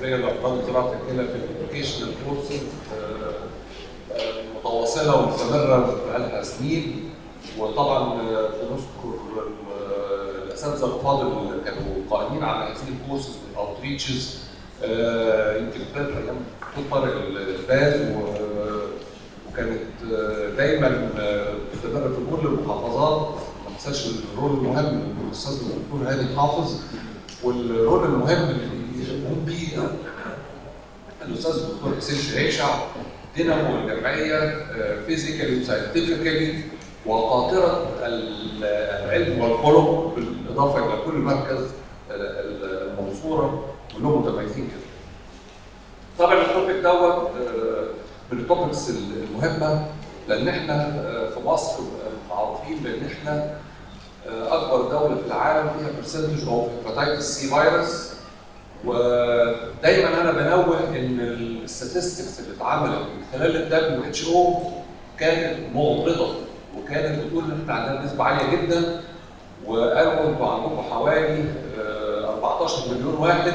التربيه لافراد وزراعه الكلى في الاديوكيشنال كورسز متواصله ومستمره بقالها سنين وطبعا آه، بنشكر ال- الاساتذه الفاضل اللي كانوا قائمين على هذه الكورسز والاوتريتشز يمكن ثلاث ايام دكتور طارق الباز و- وكانت آه، دايما آه، مستمره في كل المحافظات ما تنساش الرول المهم للاستاذ الدكتور هادي حافظ والرول المهم اللي يقوم به الاستاذ الدكتور حسين شريشع دينامو الجمعيه فيزيكالي وساينتفكالي وقاطره ال- العلم والخلق بالاضافه الى كل مركز ال- المنصوره كلهم متميزين كده. طبعا التوبيك دوت آه، من التوبكس المهمه لان احنا آه، في مصر معروفين بان احنا آه، اكبر دوله في العالم فيها برسنتج اوف هيباتيتس سي فيروس ودايما انا بنوه ان الستاتستكس اللي اتعملت من خلال الدبليو اتش او كانت مغرضه وكانت بتقول ان احنا عندنا نسبه عاليه جدا وقالوا انتوا عندكم حوالي آه، 14 مليون واحد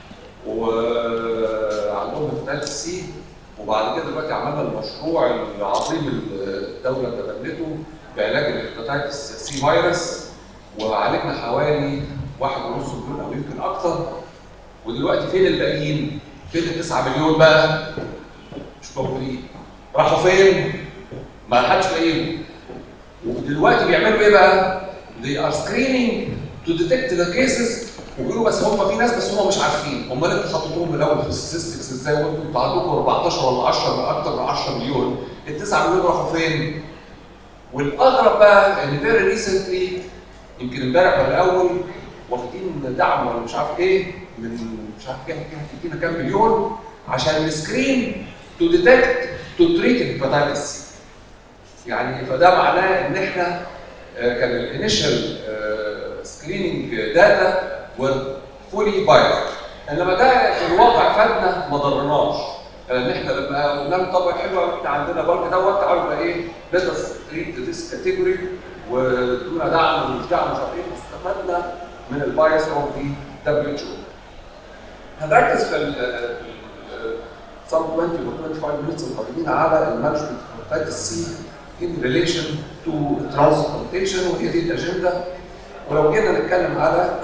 وعندهم هيباتيتس سي وبعد كده دلوقتي عملنا المشروع العظيم اللي الدوله تبنته بعلاج الهيباتيتس سي فيروس وعالجنا حوالي واحد ونص مليون او يمكن اكتر ودلوقتي فين الباقيين؟ فين ال 9 مليون بقى؟ مش موجودين. راحوا فين؟ ما حدش لاقيهم. ودلوقتي بيعملوا ايه بقى؟ They are screening to detect the cases وبيقولوا بس هم في ناس بس هم مش عارفين، امال انتوا حطيتوهم من الاول في الستاتستكس ازاي وانتوا انتوا عندكم 14 ولا 10 من اكتر من 10 مليون، ال 9 مليون راحوا فين؟ والاغرب بقى ان فيري ريسنتلي يمكن امبارح ولا اول واخدين دعم ولا مش عارف ايه من مش عارف كام كام تدينا كام مليون عشان نسكرين تو ديتكت تو تريت الهيباتيتس يعني فده معناه ان احنا آه، كان الانيشال سكريننج داتا فولي بايظ انما ده في الواقع فادنا ما ضرناش لان احنا لما قلنا لهم طب حلو قوي احنا عندنا بلك دوت تعالوا بقى ايه ليت اس تريت ذيس كاتيجوري وادونا دعم ومش دعم مش عارف ايه استفدنا من البايس اوف ذا دبليو اتش او هنركز في ال some 20 or 25 minutes القادمين على المانجمنت هيباتيتس سي in relation to transplantation وهي دي الاجنده ولو جينا نتكلم على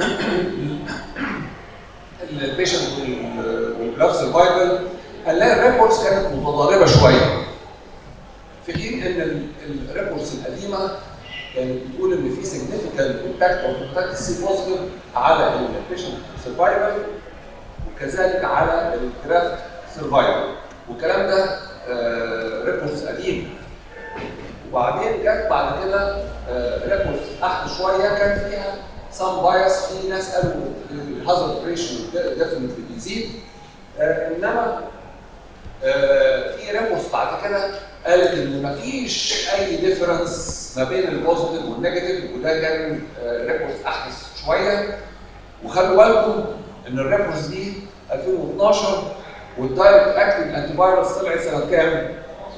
البيشنت والجراف سرفايفل هنلاقي الريبورتس كانت متضاربه شويه في حين ان الريبورتس القديمه كانت بتقول ان في significant impact of hepatitis C positive على البيشنت سرفايفل وكذلك على الجرافت سرفايفل والكلام ده ريبورتس قديم وبعدين جت بعد كده ريبورتس احدث شويه كان فيها سام بايس في ناس قالوا الهازارد ريشيو ديفنتلي بيزيد آه، انما آه، في ريبورتس بعد كده قالت ان مفيش اي ديفرنس ما بين البوزيتيف والنيجاتيف وده كان ريبورتس احدث شويه وخلوا بالكم ان الريبورتس دي 2012 والدايركت اكتنج انتي فايروس طلع سنه كام؟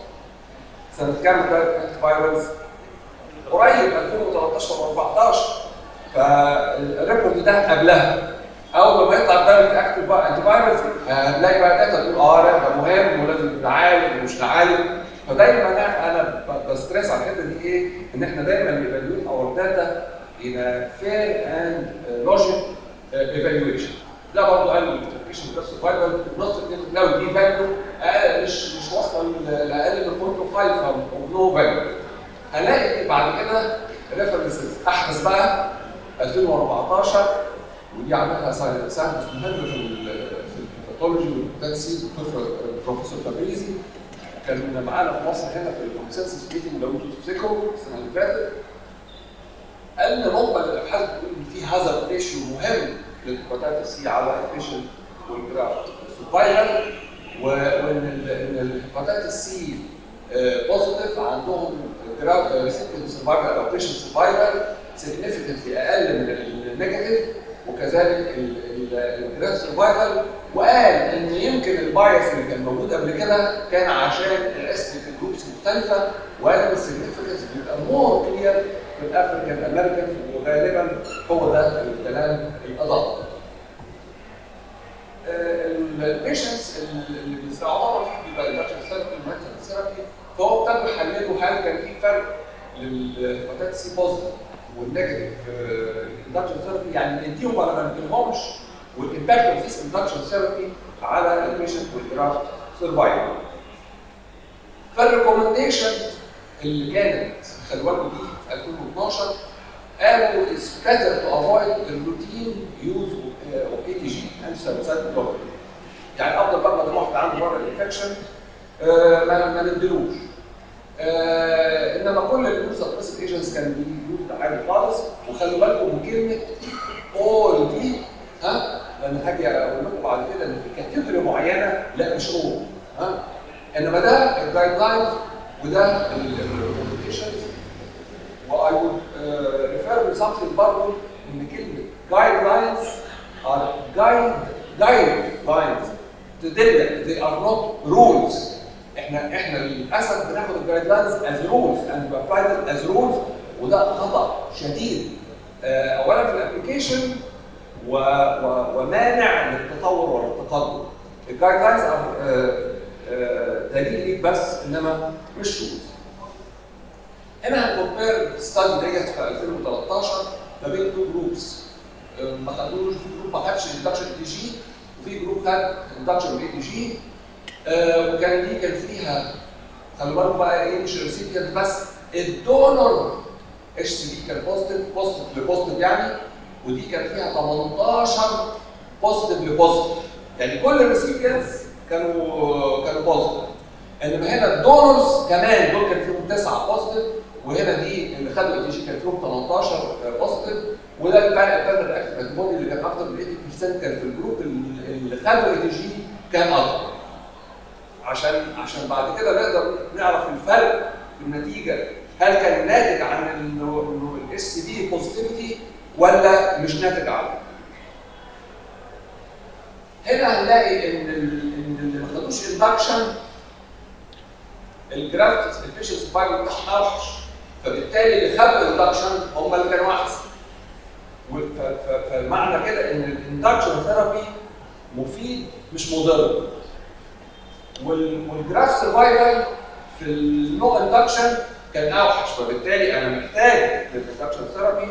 سنه كام الدايركت انتي فايروس؟ قريب 2013 و14 فالريبورت ده قبلها اول ما يطلع الدايركت اكتنج انتي فايروس هنلاقي بقى داتا تقول اه لا ده مهم ولازم نعالج ومش نعالج فدايما انا انا ب- بستريس على الحته دي ايه؟ ان احنا دايما نيفاليوت اور داتا in a fair and uh, logic uh, evaluation. ده برضه قال الابلكيشن بس سرفايفل نص لو دي فاليو اقل مش مش واصله ل- لاقل من 0.5 او نو فاليو. هنلاقي بعد كده ريفرنسز احدث بقى 2014 ودي عملها ساينس مهم في ال- في الباثولوجي والتنسيق دكتور بروفيسور فابريزي كان معانا في مصر هنا في الكونسنسس ميتنج لو انتوا تفتكروا السنه اللي فاتت قال ان مجمل الابحاث بتقول ان في هازارد ريشيو مهم للهيباتيتس سي على البيشنت والجراف سرفايفل وان ال- ان الهيباتيتس سي بوزيتيف عندهم جراف ريسيبتنت سرفايفل او بيشنت سرفايفل سيجنفكتلي اقل من ال- النيجاتيف وكذلك الجراف سرفايفل وقال ان يمكن البايس اللي كان موجود قبل كده كان عشان الاثنيك جروبس مختلفه وقال ان السيجنفكتنس بيبقى مور كلير في الافريكان امريكان وغالبا هو ده الكلام الادق. آه، ال- البيشنتس اللي بيستعملوا فيه بيبقى الاكشن ثيرابي والمانتال ثيرابي فهو ابتدوا يحللوا هل كان في فرق للهيباتيتس سي بوزيتيف والنيجاتيف اندكشن ثيرابي يعني نديهم ولا ما نديهمش والامباكت اوف ذيس اندكشن ثيرابي على البيشنت والجرافت سرفايفل فالريكومنديشن اللي كانت خلي بالكم دي في 2012 قالوا it's better to avoid the routine use of ATG anti-cytosine blocker يعني افضل بقى ما واحد عنده بره الانفكشن ما ما نديلوش آه انما كل اليوز سبريسيف ايجنتس كان بيوز عادي خالص وخلوا بالكم من كلمه اول دي ها لان هاجي اقول لكم بعد كده ان في كاتيجوري معينه لا مش اول ها انما ده الجايد لاينز وده الريكومنديشنز واي وود ريفير لسمثينج برضه ان كلمه جايد لاينز ار جايد جايد لاينز تدلك they are not rules احنا احنا للاسف بناخد الجايد لاينز از رولز اند بابلاي از رولز وده خطا شديد آه، اولا في الابلكيشن و... و... ومانع للتطور والتقدم الجايد لاينز دليل ليك بس انما مش رولز هنا هنكمبير الستادي ديت في 2013 ما بين تو جروبس ما خدوش في جروب ما خدش اندكشن اي جي وفي جروب خد اندكشن اي جي وكان دي كان فيها خلي بالكم بقى ايه مش الريسيبيانت بس الدونر اتش سي بي كان بوزيتيف بوزيتيف لبوزيتيف يعني ودي كان فيها 18 بوزيتيف لبوزيتيف يعني كل الريسيبيانتس كانوا كانوا بوزيتيف انما هنا الدونرز كمان دول كان فيهم 9 بوزيتيف وهنا دي اللي خدوا اي جي كان فيهم 18 بوزيتيف وده الفرق الفرق الاكتف انتيبودي اللي كان اكتر من 80% كان في الجروب اللي خدوا اي جي كان اكتر عشان عشان بعد كده نقدر نعرف الفرق في النتيجه هل كان ناتج عن انه الاس دي بوزيتيفيتي ولا مش ناتج عنه هنا هنلاقي ان ان اللي ما خدوش اندكشن الجرافت الفيشل سبايك بتاعهم اوحش فبالتالي اللي خدوا اندكشن هم اللي كانوا احسن فمعنى كده ان الاندكشن ثيرابي مفيد مش مضر والجراف سرفايفل في النو اندكشن كان اوحش فبالتالي انا محتاج للاندكشن ثيرابي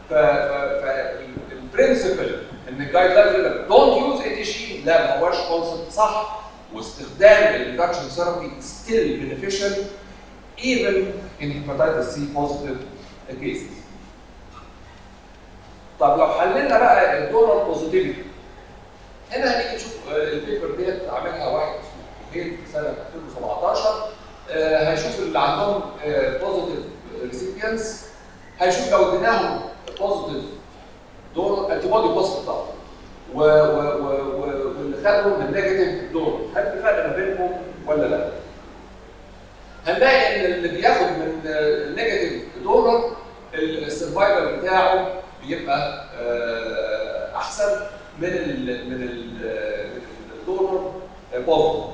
فالبرنسبل ان الجايد لاين يقول لك دونت يوز اي تي جي لا ما هوش كونسبت صح واستخدام الاندكشن ثيرابي ستيل beneficial even in hepatitis C positive cases. طب لو حللنا بقى الدونر بوزيتيفيتي هنا هنيجي نشوف البيبر ديت عاملها واحد في سنه 2017 آه هيشوف اللي عندهم بوزيتيف ريسيبيانس هيشوف لو اديناهم بوزيتيف دونر انتي بودي بوزيتيف طبعا واللي خدهم من نيجاتيف دونر هل في فرق ما بينهم ولا لا؟ هنلاقي ان اللي بياخد من النيجاتيف دونر السرفايفل بتاعه بيبقى آه احسن من ال من الدونر بوزيتيف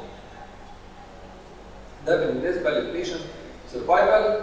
ده بالنسبه للبيشنت سرفايفل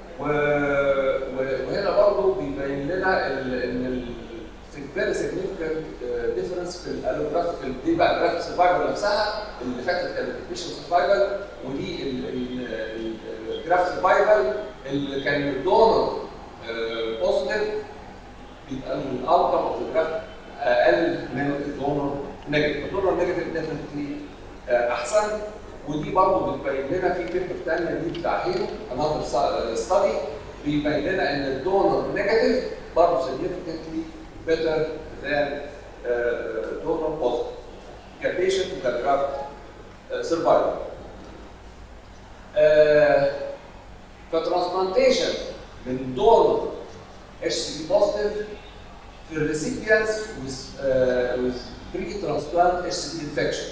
وهنا برضه بيبين لنا ان فيري سيجنفكت ديفرنس في الالوجراف دي بقى جراف سرفايفل نفسها اللي فاتت كانت البيشنت سرفايفل ودي الجراف سرفايفل اللي كان الدونر بوزيتيف بيبقى الاوتكم اوف الجراف اقل من الدونر نيجاتيف الدونر نيجاتيف ديفنتلي احسن ودي برضه بتبين لنا في بيبر ثانيه دي بتاع هيرو انذر ستادي بيبين لنا ان الدونر نيجاتيف برضه significantly better than uh, donor positive كبيشنت وكجرافت سرفايفل فترانسبلانتيشن من دونر اتش سي بي بوزيتيف في الريسيبيانس with uh, with بري ترانسبلانت اتش سي بي انفكشن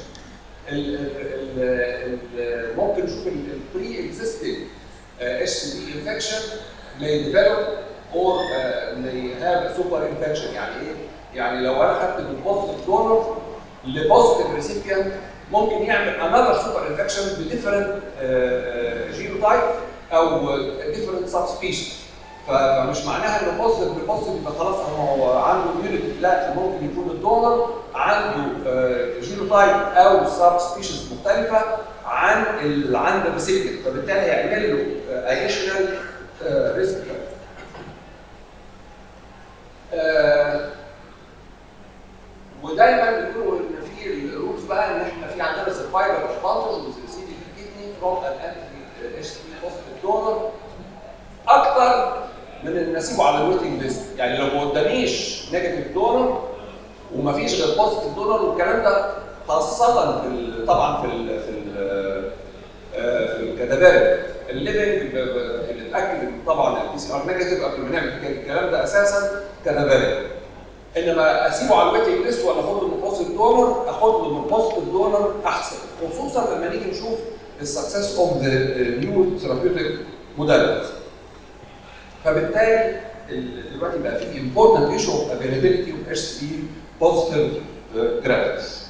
ممكن نشوف البري اكزيستنج اتش سي بي انفكشن may develop or uh, may have super infection يعني ايه؟ يعني لو انا خدت من بوزيتيف دونر لبوزيتيف ريسيبيانت ممكن يعمل another super infection بديفرنت جينوتايب او different سب سبيشيز فمش معناها ان بوزيتيف بوزيتيف يبقى خلاص هو هو عنده immunity لا ممكن يكون الدونر عنده جينوتايب او سب سبيشيز مختلفه عن اللي عند الريسيبيانت فبالتالي هيعمل له اديشنال ريسك ودايما بيقولوا ان في الروتس بقى ان احنا في عندنا سرفايفل ادفانتج وسيدي كيدني فروم ان انتي اتش بي بوزيتيف دونر اكتر من ان اسيبه على الويتنج ليست يعني لو ما قداميش نيجاتيف دونر ومفيش غير بوزيتيف دونر والكلام ده خاصه في ال طبعا في ال في ال في الكتابات الليفنج بنتاكد ان طبعا البي سي ار نيجاتيف قبل ما نعمل الكلام ده اساسا كتابات انما اسيبه على الويتنج ليست ولا اخد له من بوزيتيف دونر اخد له من بوزيتيف دونر احسن خصوصا لما نيجي نشوف السكسس اوف ذا نيو ثيرابيوتيك موداليتيز فبالتالي دلوقتي بقى في important issue of availability of HCP positive uh, grafts.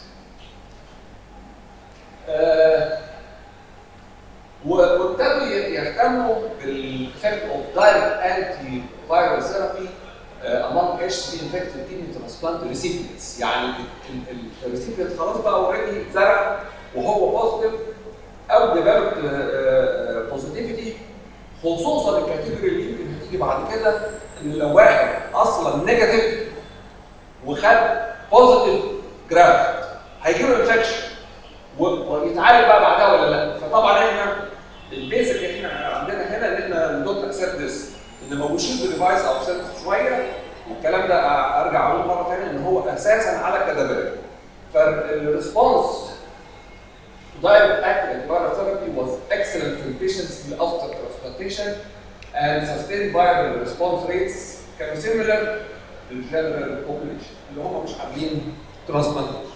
وابتدوا يهتموا بالeffect of direct antiviral therapy uh, among HCP infected kidney transplant recipients يعني الريسيبينت خلاص بقى اوريدي اتزرع وهو بوزيتيف او ديفلوبد بوزيتيفيتي خصوصا الكاتيجوري اللي يمكن هتيجي بعد كده ان لو واحد اصلا نيجاتيف وخد بوزيتيف جرافت هيجي له انفكشن ويتعالج بقى بعدها ولا لا فطبعا احنا البيزك احنا عندنا هنا ان احنا ندوت اكسبت ذس ان ما بوشيل ديفايس او شويه والكلام ده ارجع اقول مره ثانيه ان هو اساسا على كدابات فالريسبونس direct active antiviral therapy was excellent in patients after transplantation and sustained viral response rates كانوا similar للجنرال population اللي هم مش عاملين transplantation.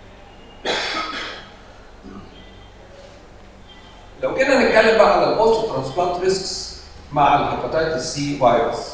لو جينا نتكلم بقى على البوست ترانسبلانت ريسكس مع الهيباتيتس سي فيروس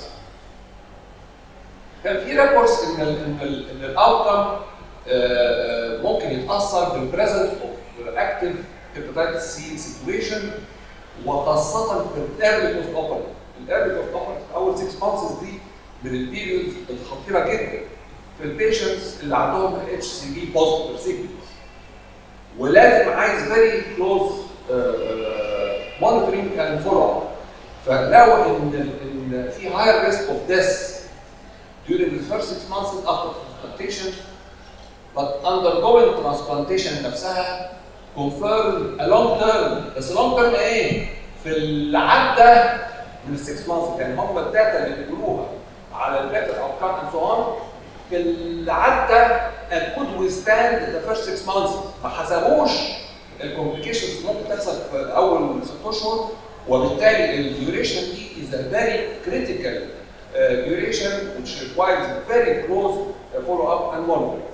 كان في ريبورتس ان ال ان ال ان الاوتكم ممكن يتاثر بالبريزنس اوف اكتف هيباتيتس سي سيتويشن وخاصه في الايرلي بوست اوبريت الايرلي بوست اوبريت اول 6 مانثس دي من البيريودز الخطيره جدا في البيشنتس اللي عندهم اتش سي في بوزيتيف سيجنالز ولازم عايز فيري كلوز مونيتورنج اند فولو اب فلو ان ان في هاير ريسك اوف ديث during the first six months after transplantation but undergoing transplantation نفسها confirm a long term بس long term ايه؟ في اللي عدى من السكس مانثs يعني هم الداتا اللي بيقولوها على البيتر او كان اند سو اون في اللي عدى and could withstand the first six months ما حسبوش الكومبليكيشنز ممكن تحصل في اول ست اشهر وبالتالي الديوريشن دي is a very critical uh, duration which requires very close uh, follow up and monitoring.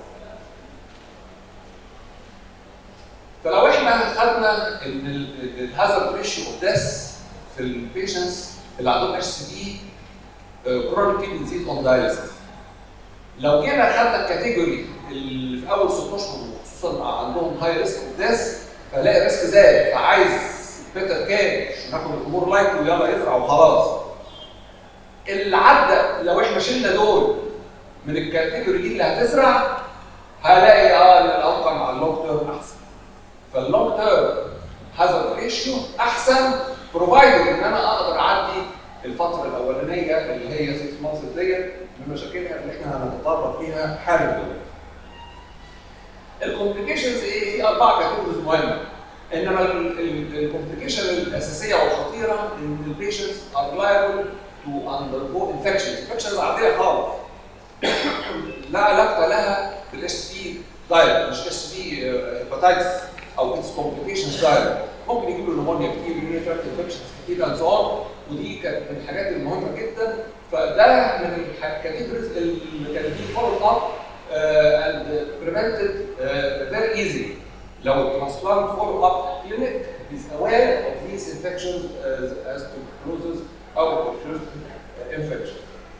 فلو احنا خدنا ان الهازارد ريشيو اوف ديث في البيشنتس اللي عندهم اتش سي بي كرونيك كيدني ديزيز اون دايلسيس لو جينا خدنا الكاتيجوري اللي في اول ست اشهر خصوصا عندهم هاي ريسك اوف ديث فلاقي الريسك زاد فعايز بيتر كاش ناخد الامور لايت ويلا يزرع وخلاص اللي عدى لو احنا شلنا دول من الكاتيجوري دي اللي هتزرع هلاقي اه ان الاوتكم على اللونج تيرم احسن فاللونج تيرم هازارد ريشيو احسن بروفايدد ان انا اقدر اعدي الفتره الاولانيه اللي هي 6 مانثs ديت بمشاكلها اللي احنا هنتطرق فيها حالا دلوقتي. الكومبليكيشنز ايه؟ في اربع كاتيجوريز مهمه انما الكومبليكيشن الاساسيه والخطيره ان البيشنتس ار liable to undergo infections، infections عاديه خالص. لا علاقه لها بالاس بي دايركت مش اس بي هيباتايتس او اتس كومبليكيشنز دايركت ممكن يجيب له نمونيا كتير يجيب له انفكشنز كتير اند سو ودي كانت من الحاجات المهمه جدا فده من الكاتيجوريز اللي كان في فولو اب اند بريفنتد فيري ايزي لو الترانسبلانت فولو اب كلينيك is aware of these infections as, as tuberculosis او tuberculosis infection.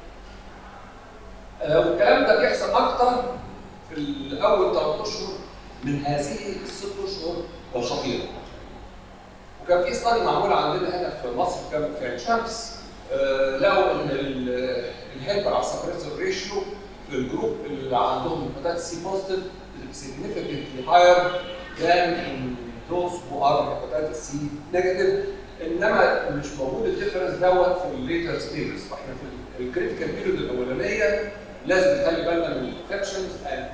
والكلام ده بيحصل اكتر في الاول ثلاث اشهر من هذه الست اشهر الخطيره. وكان في ستادي معموله عندنا هنا في مصر كان في عين شمس آه، لقوا ان الهيلبر على السبريسور ريشيو في الجروب اللي عندهم هيباتيتس سي بوزيتيف significantly higher than in those who are hepatitis C negative انما مش موجود الديفرنس دوت في الليتر ستيجز فاحنا في الكريتيكال بيريود الاولانيه لازم نخلي بالنا من الانفكشنز اند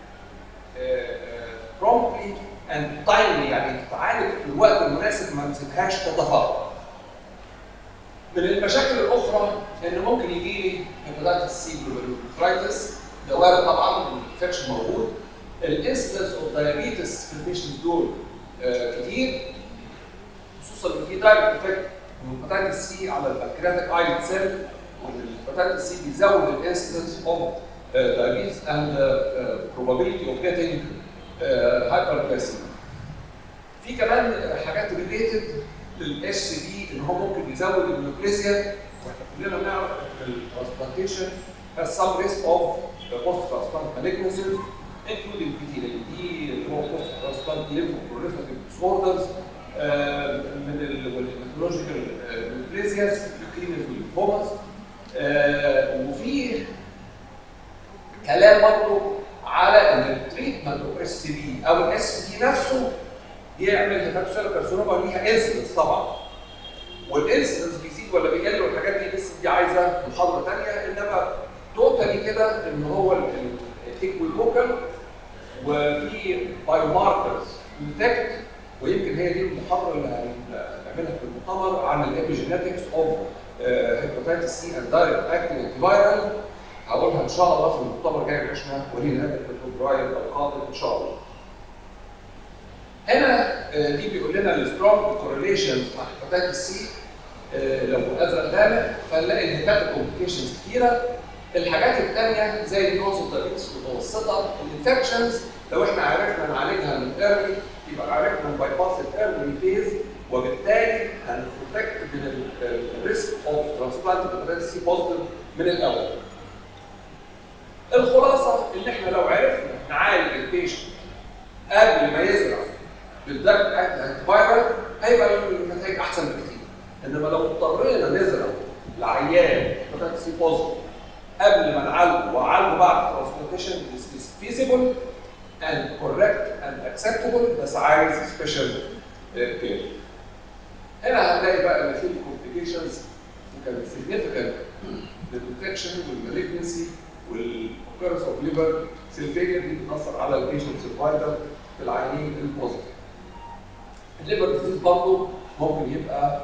promptly and timely يعني تتعالج في الوقت المناسب ما نسيبهاش تتفاقم. من المشاكل الاخرى ان ممكن يجي لي هيباتيتس سي جلوبيرولايتس ده وارد طبعا الانفكشن موجود الانسيدنس اوف دايابيتس في البيشنتس دول آه، كتير خصوصا ان في دايركت افكت من الهيباتيتس سي على البنكرياتيك ايلت سيل والهيباتيتس سي بيزود الانسيدنس اوف diabetes and uh, uh, probability of getting uh, hyperglycemia. في كمان حاجات ريليتد للاتش سي بي ان هو ممكن يزود النيوكليزيا واحنا كلنا بنعرف ان الترانسبلانتيشن has some risk of post transplant malignancies including PTLD اللي هو post transplant lymphoproliferative disorders آه، من الهيماتولوجيكال نيوكليزياس لوكيميز والليمفوماز وفي كلام برضه على ان التريتمنت اوف اس سي بي او الاس بي نفسه يعمل هيباتوسيل كارسينوما ليها انسيدنس طبعا والانسيدنس بيزيد ولا بيقل والحاجات دي لسه دي عايزه محاضره ثانيه انما توتالي كده ان هو الايكويفوكال وفي بايو ماركرز ديتكت ويمكن هي دي المحاضره اللي هنعملها في المؤتمر عن الابيجينetics اوف هيباتيتس سي اند دايركت اكتنج انتي فايرال هقولها ان شاء الله في المؤتمر الجاي اللي احنا ولينا هدف في فبراير القادم ان شاء الله. هنا آه، دي بيقول لنا السترونج كورليشن مع هيباتيتس سي لو ازرق غامق فنلاقي الهيباتيك كومبليكيشنز كتيره الحاجات الثانيه زي النوز الدايبيتس المتوسطه الانفكشنز لو احنا عرفنا نعالجها من ايرلي يبقى عرفنا نبايباس الايرلي فيز وبالتالي هنبروتكت من الريسك اوف ترانسبلانت هيباتيتس سي بوزيتيف من الاول. الخلاصه ان احنا لو عرفنا نعالج البيشنت قبل ما يزرع بالدرجه بتاعت الانتيفايرال هيبقى النتائج احسن بكتير انما لو اضطرينا نزرع العيان هيباتيتس سي بوزيتيف قبل ما نعالجه وعالجه بعد الترانسبلانتيشن is feasible and correct and acceptable بس عايز سبيشال كير. هنا هنلاقي بقى ان في كومبليكيشنز وكان significant للانفكشن والمالجنسي والاوكيرنس اوف ليفر سيلفيجر دي بتاثر على البيشنت سرفايفل في العيانين البوزيتيف. الليفر ديزيز برضه ممكن يبقى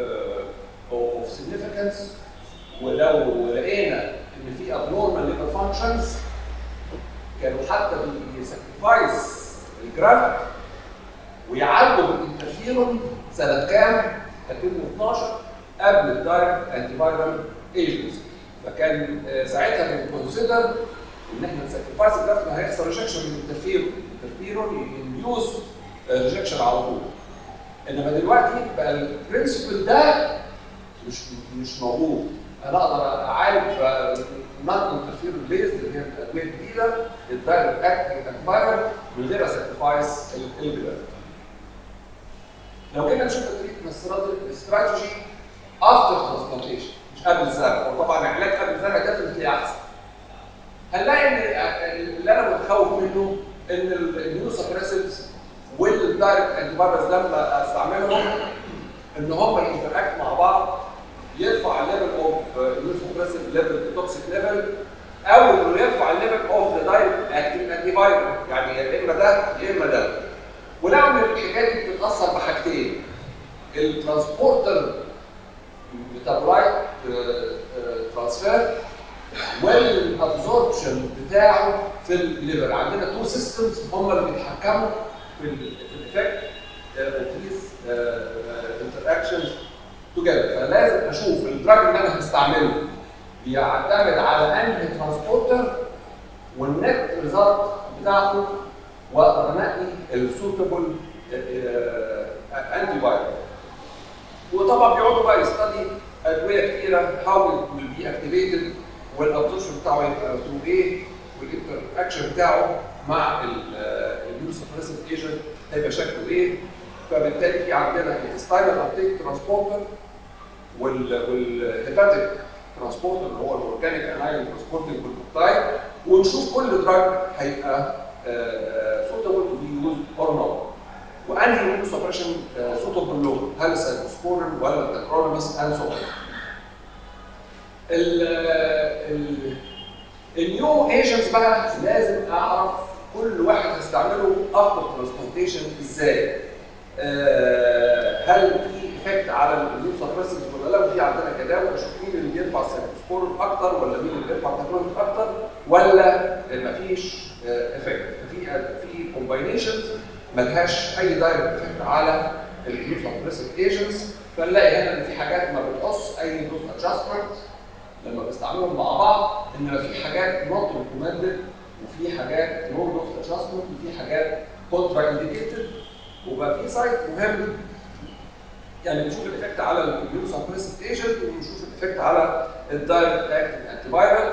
اوف سيجنفكانس ولو لقينا ان في ابنورمال ليفر فانكشنز كانوا حتى بيسكرفايس الجرافت ويعالجوا بالانترفيرون سنه كام؟ 2012 قبل الدايركت انتي فايرال ايجنتس فكان آه، ساعتها كان كونسيدر ان احنا نسكرفايس الجرافت ما هيحصل ريجكشن من الانترفيرون الانترفيرون ينديوس ريجكشن على طول انما دلوقتي بقى البرنسبل ده مش مش موجود انا اقدر اعالج نون انترفيرون بيز اللي هي الادويه الجديده الدايركت اكتنج انفايرمنت من غير ساكرفايس البلاد. لو جينا نشوف التريتمنت استراتيجي افتر ترانسبلانتيشن مش قبل الزرع وطبعا العلاج قبل الزرع ديفنتلي احسن. هنلاقي ان اللي انا متخوف منه ان النيوسابريسيفز والدايركت انتيفايروس لما استعملهم ان هم ينتراكت مع بعض يرفع الليفل اوف النيوسابريسيف ليفل توكسيك ليفل او انه يرفع الليفل اوف ذا دايركت اكتيف انتي فايروس يعني يا اما ده يا اما ده ولو ان الحكايه دي بتتاثر بحاجتين الترانسبورتر ميتابولايت ترانسفير والابزوربشن بتاعه في الليفر عندنا تو سيستمز هم اللي بيتحكموا في الايفكت اوف ذيس انتراكشنز توجذر فلازم اشوف الدراج اللي انا هستعمله بيعتمد على انهي ترانسبورتر والنت ريزلت بتاعته واقدر انقي السوتبل انتي فايروس وطبعا بيقعدوا بقى يستدي ادويه كتيره هاو ويل بي اكتيفيتد والابزوربشن بتاعه يبقى ثرو ايه والانتر اكشن بتاعه مع النيو سبريسيف ايجنت هيبقى شكله ايه فبالتالي في عندنا الستايل ابتيك ترانسبورتر والهيباتيك ترانسبورتر اللي هو الاورجانيك انايل ترانسبورتنج بالبيبتايد ونشوف كل دراج هيبقى سوتابل تو بي يوز اور نوت وانهي منه سبريشن سوتابل له هل السايكوسبورين ولا التكرونوميس اند سو النيو ايجنتس بقى لازم اعرف كل واحد هستعمله افتر ترانسبلانتيشن ازاي آه، هل في افكت على النيو سبريسنس ولا لا وفي عندنا جداول اشوف مين اللي بيرفع السايكوسبورين اكتر ولا مين اللي بيرفع التكرونوميس اكتر ولا مفيش افكت في في كومباينيشنز ملهاش اي دايركت افكت على النيو سبريسنت ايجنتس فنلاقي هنا ان في حاجات ما بتقص اي دوز ادجستمنت لما بستعملهم مع بعض ان في حاجات نوت ريكومندد وفي حاجات نو دوز ادجستمنت وفي حاجات كونترا انديكيتد وبقى في سايت مهم يعني بنشوف الايفكت على النيو سبريسنت ايجنت وبنشوف الايفكت على الدايركت اكتنج انتي فايرال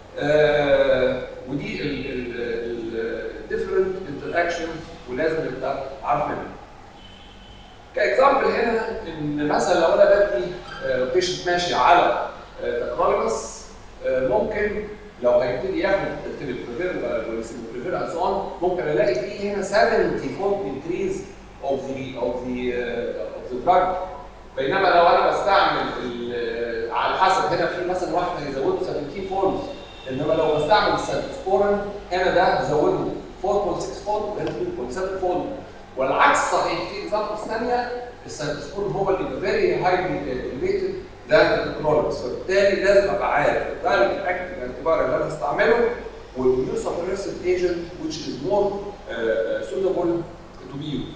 ودي الديفرنت انتر اكشنز ولازم نبقى عارفينها. كاكزامبل هنا ان مثلا لو انا بدي بيشنت ماشي على تكرارمس ممكن لو هيبتدي ياخد التليبريفير والسيمبريفير اند سو ممكن الاقي فيه هنا 70 فولد انكريز اوف ذا اوف ذا اوف ذا دراج بينما لو انا بستعمل على حسب هنا في مثلا واحد هيزوده 17 فولد انما لو بستعمل السايكوسبورين هنا ده هزوده 4.6 فولد وهنا 2.7 فولد والعكس صحيح في اكزامبلز ثانيه السايكوسبورين هو اللي فيري هايلي اليفيتد ذان التكنولوجيز فبالتالي لازم ابقى عارف الدايركت اكتنج اعتبار اللي انا هستعمله والنيو سبريسيف ايجنت which is more uh, uh, suitable to be used.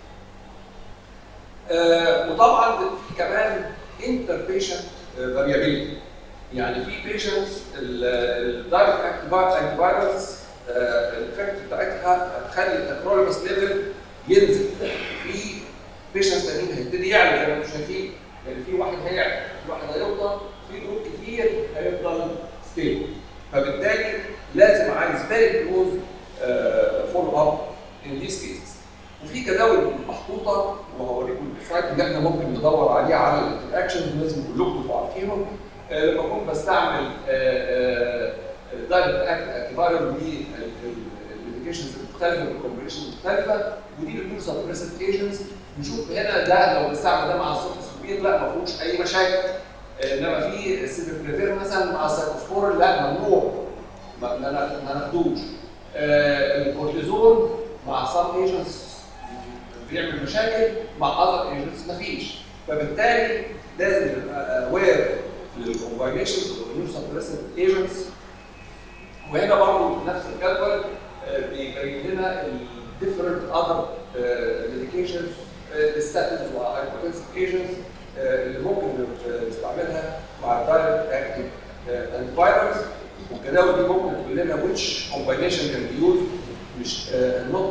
Uh, وطبعا في كمان انتر بيشنت فاريابيلتي يعني في بيشنتس الدايركت انتي فايروس الافكت بتاعتها هتخلي التكنولوجيز ليفل ينزل في بيشنتس تانيين هيبتدي يعلى زي ما انتم شايفين يعني في واحد هيعلى في واحد هيفضل في جروب كتير هيفضل ستيبل فبالتالي لازم عايز فيري كلوز فولو اب ان ذيس كيسز وفي جداول محطوطه وهوريكم السلايد اللي احنا ممكن ندور عليه على الانتراكشن لازم كلكم تبقوا عارفينهم آه لما اكون بستعمل دايركت اكت اعتبارا بالميديكيشنز المختلفه والكومبينيشنز المختلفه ودي النيو سبريسنت ايجنتس نشوف هنا ده لو بستعمل ده مع السوكسبير لا ما فيهوش اي مشاكل انما في السيبريفير مثلا مع السايكوسبور لا ممنوع ما ما ناخدوش الكورتيزون مع سام ايجنتس بيعمل مشاكل مع اذر ايجنتس مفيش فبالتالي لازم نبقى اوير للكومباينيشنز والنيو سبريسنت ايجنتس وهنا برضه نفس الجدول بيبين لنا الديفرنت اذر ميديكيشنز الستاتينز وهايبوتنسيف ايجنتس اللي ممكن نستعملها مع الدايركت اكتيف انتي فايروس والجداول دي ممكن تقول لنا which combination can be used مش not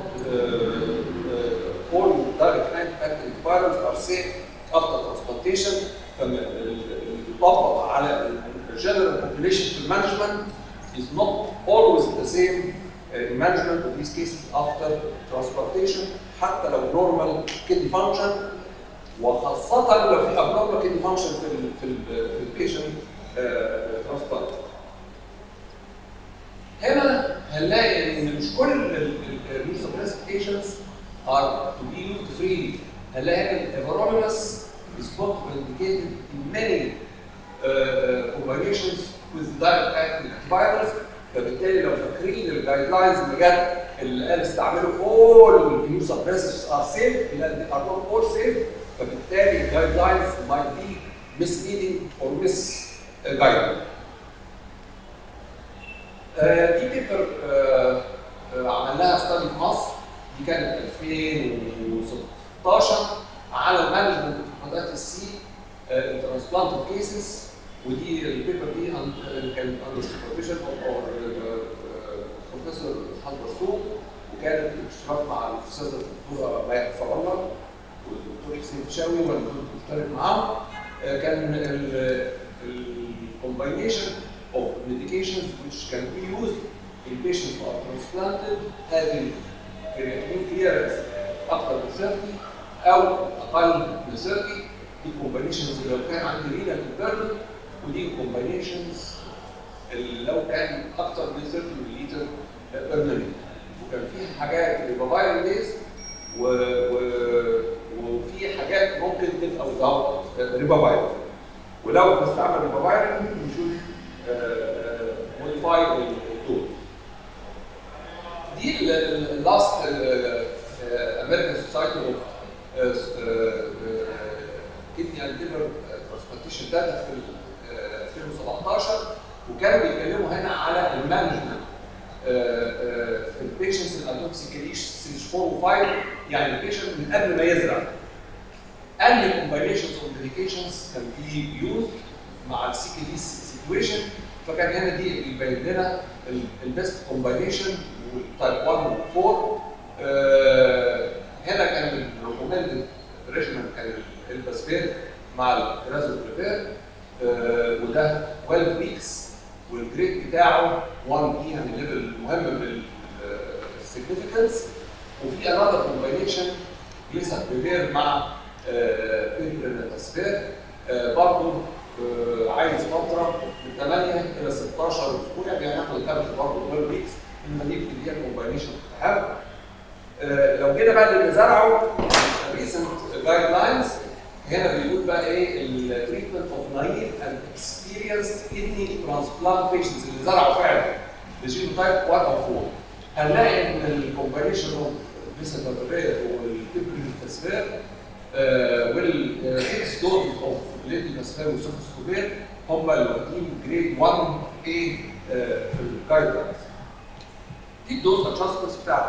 all direct active antivirals are safe after transplantation فبيطبق على الجنرال population في المانجمنت is not always the same in management of these cases after transplantation حتى لو normal kidney function وخاصة لو في abnormal kidney function في ال في ال في البيشنت ترانسبلانت. هنا هنلاقي ان مش كل النيوسبريسيف patients are to be used freely. هنلاقي ان everolimus is not indicated in many uh, combinations with direct acting antivirals فبالتالي لو فاكرين الجايد لاينز اللي جت اللي قال استعملوا all immunosuppressants are safe لا are not all safe فبالتالي الجايد لاينز might be misleading or misguided. آه دي بيبر آه آه عملناها ستادي في مصر دي كانت 2016 على المانجمنت بتاعت السي الترانسبلانتد كيسز ودي البيبر دي كانت اندر سوبرفيجن اوف بروفيسور حمد رسول وكانت بالاشتراك مع الاستاذه الدكتوره مايا فرلا والدكتور حسين فشاوي وانا كنت مشترك معاهم كان الكومباينيشن of medications which can be used in patients who are transplanted having creatinine clearance اكثر من 30 او اقل من 30 دي كومباينيشنز لو كان عندي رينال بيرن ودي كومباينيشنز اللي لو كان اكتر من 30 مللتر بير مينيت وكان في حاجات بيبقى فايرال بيز و... و... وفي حاجات ممكن تبقى ويزاوت ريبا فايرال ولو بستعمل ريبا فايرال نشوف موديفاي الدول دي اللاست امريكان سوسايتي اوف كدني اند ليفر ترانسبلانتيشن داتا في 2017 وكانوا بيتكلموا هنا على المانجمنت في البيشنتس اللي عندهم سيكليش ستيج 4 و5 يعني البيشنت من قبل ما يزرع انهي كومباينيشنز اوف ميديكيشنز كان بي يوز مع السيكليش سيتويشن فكان هنا دي اللي بيبين لنا البيست كومباينيشن والتايب 1 و 4 آه هنا كان الريكومندد ريجيمنت كان الباسبير مع الرازوبريفير آه وده 12 ويكس والجريد بتاعه 1 بي يعني ليفل مهم من السيجنفكنس وفي انذر كومباينيشن لسه بريفير مع بيرنتاسبير برضه عايز فتره من 8 الى 16 اسبوع يعني هناخد الكابت برضه 12 ويكس لما نيجي اللي هي الكومباينيشن بتاعها لو جينا بقى للي زرعوا ريسنت جايد لاينز هنا بيقول بقى ايه التريتمنت اوف نايف اند اكسبيرينسد كدني ترانسبلانت بيشنتس اللي زرعوا فعلا بجين تايب 1 او 4 هنلاقي ان الكومباينيشن اوف بيسابابرير والتبريل والسكس دوز اوف ليدي تاسفير وسوفوسكوبير هم اللي واخدين جريد 1 A في الجايد لاينز دي الدوز ادجستمنتس بتاعت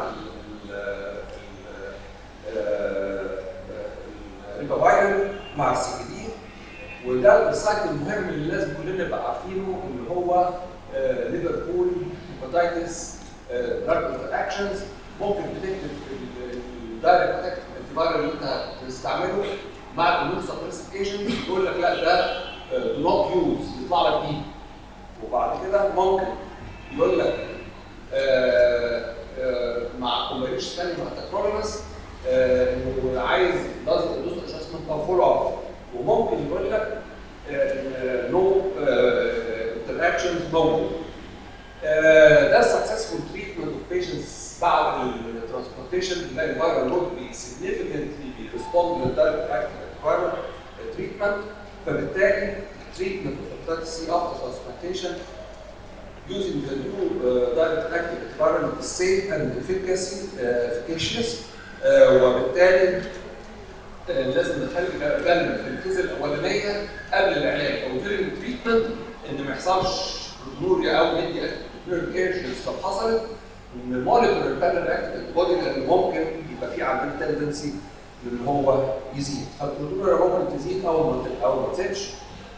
الريبافايرل مع السي دي وده السايكل المهم اللي لازم كلنا نبقى عارفينه اللي هو ليفربول هيباتيتس دراج انتراكشنز ممكن بتكتب الدايركت الفيرال اللي انت بتستعمله مع الاميون سبريسيف ايجنت يقول لك لا ده دو نوت يوز يطلع لك بيه وبعد كده ممكن يقول لك آه آه مع كومباينيشن ثاني مع تكرولمس انه عايز دوز ادجستمنت او فولو اب وممكن يقول لك نو انتراكشنز ممكن ده سكسسفول تريتمنت اوف بيشنتس بعد الترانسبلانتيشن تلاقي الفيرال لود بي سيجنفكتلي بيرسبوند للدايركت اكتيف فيرال تريتمنت فبالتالي تريتمنت اوف هيباتيتس سي افتر ترانسبلانتيشن using the new uh, direct active environment is safe and efficacy, uh, efficacious uh, وبالتالي uh, لازم نخلي بالنا في الفيز الاولانيه قبل العلاج او during treatment ان ما يحصلش نوريا او ندي كيرشنز لو حصلت نمونيتور البانل اكتيف بودي لان ممكن يبقى في عندنا تندنسي ان هو يزيد فالبروتونيا ممكن تزيد او ما او ما تزيدش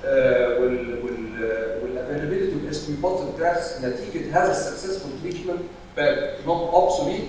والافيلابيلتي والاس بي بوزيتيف جرافس نتيجه هذا السكسسفول تريتمنت بقت نوت اوبسوليت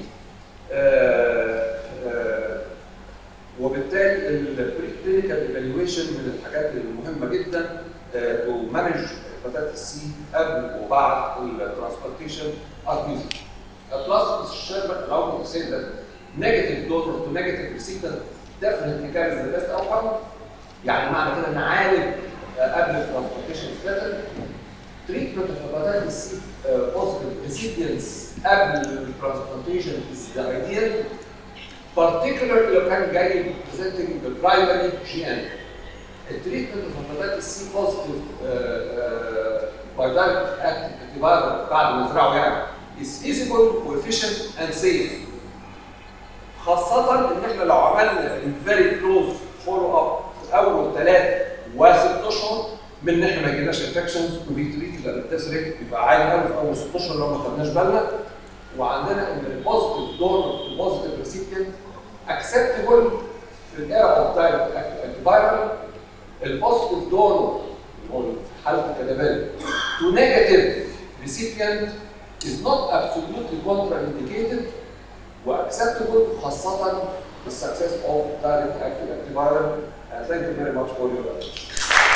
وبالتالي الكلينيكال ايفالويشن من الحاجات المهمه جدا تو مانج هيباتيتس سي قبل وبعد الترانسبلانتيشن ار ميوزك. Plus, Mr. allow me to say that negative donor to negative recipient definitely carries the best outcome. يعني معنى كده نعالج قبل الترانسبلانتيشن ستاتن تريتمنت اوف هيباتيتس سي بوزيتيف ريسيبينتس قبل الترانسبلانتيشن از ذا ايديال particularly لو كان جاي presenting بالبرايمري جي ان التريتمنت اوف هيباتيتس سي بوزيتيف باي دايركت اكتيف انتيبايوتيك بعد ما يزرعوا يعني is feasible وefficient and safe خاصة ان احنا لو عملنا very close follow up في اول ثلاث وست اشهر من ان احنا ما يجيلناش انفكشنز وبيتريت لان التست ريت بيبقى عالي قوي في اول ست اشهر لو ما خدناش بالنا وعندنا ان البوزيتيف دور البوزيتيف ريسيبينت اكسبتبل في الايرا اوف دايركت اكتيف فايرال البوزيتيف دور اللي هو في حاله الكدبان تو نيجاتيف ريسيبينت is not absolutely contraindicated وacceptable خاصة بالsuccess of direct active antiviral. And thank you very much for your attention.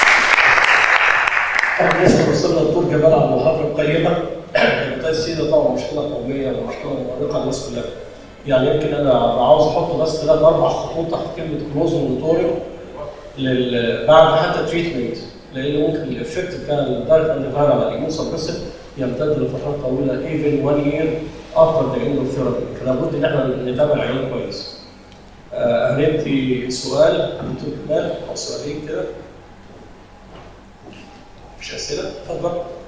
احنا لسه وصلنا لدكتور جمال على المحاضره القيمه الغطاء السيده طبعا مشكله قوميه ومشكله مؤرقه للناس كلها يعني يمكن انا عاوز احط بس ثلاث اربع خطوط تحت كلمه كلوز ونوتوريو لل... بعد حتى تريتمنت لانه ممكن الافكت بتاع الدايركت انتي فايرال على الاميون سبريسيف يمتد لفترات طويله ايفن 1 يير افتر ذا اند اوف ثيرابي فلابد ان احنا نتابع العيان كويس. آه، هندي سؤال دكتور كمال او سؤالين كده مفيش اسئله؟ اتفضل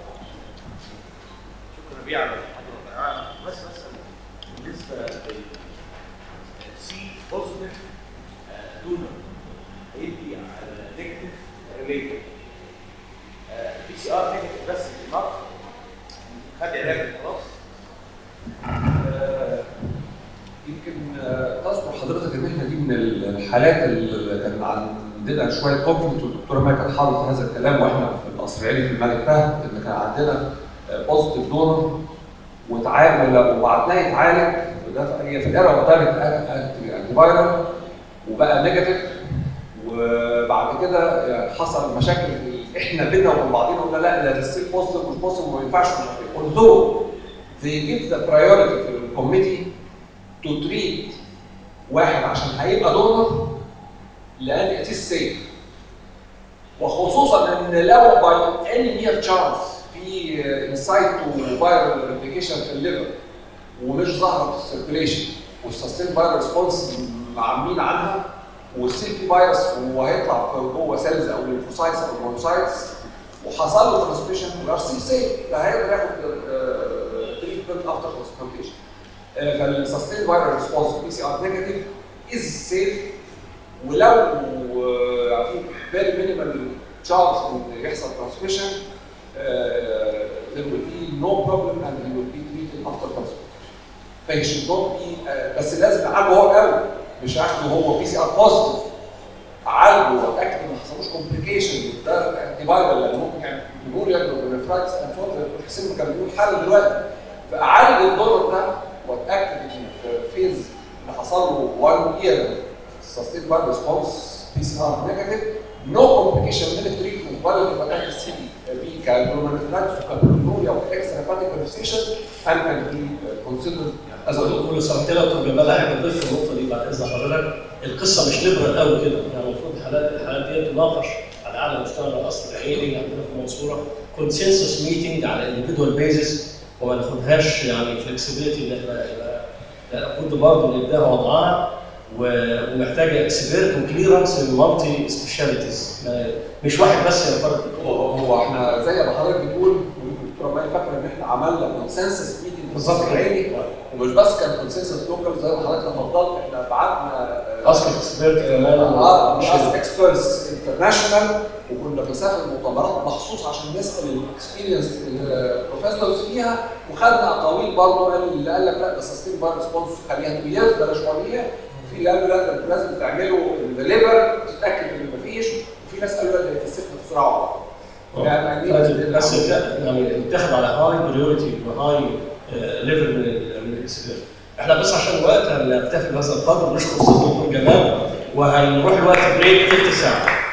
شكرا بيه على المحاضره الرائعه بس بس بالنسبه لل سي بوزيتيف دونر هيدي على نيجاتيف ريليتد بي سي ار نيجاتيف بس في مصر خد علاج خلاص آه، يمكن آه، تذكر حضرتك ان احنا دي من الحالات اللي كان عندنا شويه كونفليكت والدكتوره ما كانت حاضره هذا الكلام واحنا في القصر العيني في الملك فهد ان كان عندنا بوزيتيف دونر وتعامل وبعدناه يتعالج وده هي في الايرا قدامت انتي فايرال وبقى نيجاتيف وبعد كده يعني حصل مشاكل احنا بينا وبين بعضينا قلنا لا ده ستيل بوزيتيف مش بوزيتيف وما ينفعش مش عارف ايه although they give the priority في الكوميتي to treat واحد عشان هيبقى دونر لان it is safe وخصوصا ان لو by any mere chance في انسايت تو فايرال ريبليكيشن في الليفر ومش ظاهره في السيركيليشن والسستين فايرال ريسبونس عاملين عنها والسيل في فيروس وهيطلع في جوه سيلز او ليمفوسايتس او برونسايتس وحصل له ترانسميشن وير سيل سيف فهيقدر ياخد تريتمنت افتر ترانسبلانتيشن فالسستين فايرال ريسبونس بي سي ار نيجاتيف از سيف ولو آه، في فيري مينيمال تشانس ان يحصل ترانسميشن there will be no problem and he will be treated after transplantation. فهي should not be uh, بس لازم نعالجه هو الاول مش اخده هو بي سي ار بوزيتيف عالجه واتاكد ان ما حصلوش كومبليكيشن ده انتي فايرال لان ممكن يعمل نوريال ونفرايتس اند فوت حسين كان بيقول حل دلوقتي فاعالج الدور ده واتاكد ان في فيز اللي حصل له 1 يير سستين فايرال ريسبونس بي سي ار نيجاتيف نو كومبليكيشن من التريتمنت ولا الهيباتيتس سي بي كالبرومانفلاكس وكالبرونوريا واكسترا هيباتيك كونفستيشن and can be considered as a كل سنه كده دكتور جمال حاجه تضيف في النقطه دي بعد اذن حضرتك القصه مش ليبرال قوي كده يعني المفروض الحالات الحالات دي تناقش على اعلى مستوى من القصر العيني عندنا في المنصوره كونسنسس ميتنج على انديفيدوال بيزس وما ناخدهاش يعني فلكسبيتي ان احنا يبقى- لابد برضه نديها وضعها و- ومحتاجه اكسبيرت وكليرنس من مالتي سبيشاليتيز مش واحد بس يفرق هو هو احنا زي ما حضرتك بتقول والدكتوره ماي فاكره ان احنا عملنا كونسنسس ميتنج في بالظبط القصر العيني ومش بس كان كونسنسس لوكال زي ما حضرتك تفضلت احنا بعتنا اسك اكسبيرت كمان اه مش ناس اكسبرتس انترناشونال وكنا بنسافر مؤتمرات مخصوص عشان نسال الاكسبيرينس البروفيسورز فيها وخدنا اقاويل برضه قال اللي قال لك لا ده سستين بار ريسبونس خليها تو ييرز بلاش وان يير وفي اللي قالوا لا ده انتوا لازم تعملوا الليفر تتاكد ان مفيش وفي ناس قالوا لا ده هتسيبها بسرعه يعني بس يعني اتاخد على هاي بريورتي وهاي ليفل من ال- من الاكسبيرت احنا بس عشان الوقت هنكتفي بهذا القدر نشكر استاذ دكتور جمال وهنروح الوقت بريك تلت ساعه